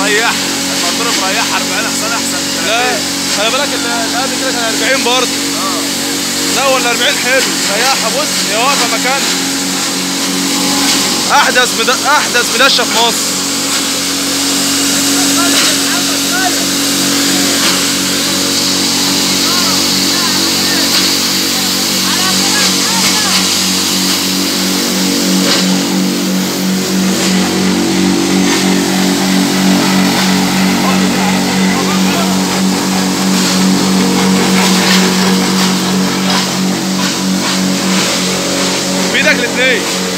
مريح الموتور مريح 40 حصان احسن من لا 30. خلي بالك ال- اللي قبل كده كان 40 برضه اه لا ولا 40 حلو ريحها بص هي واقفه مكانها احدث مد... احدث مدشه في مصر بايدك الاثنين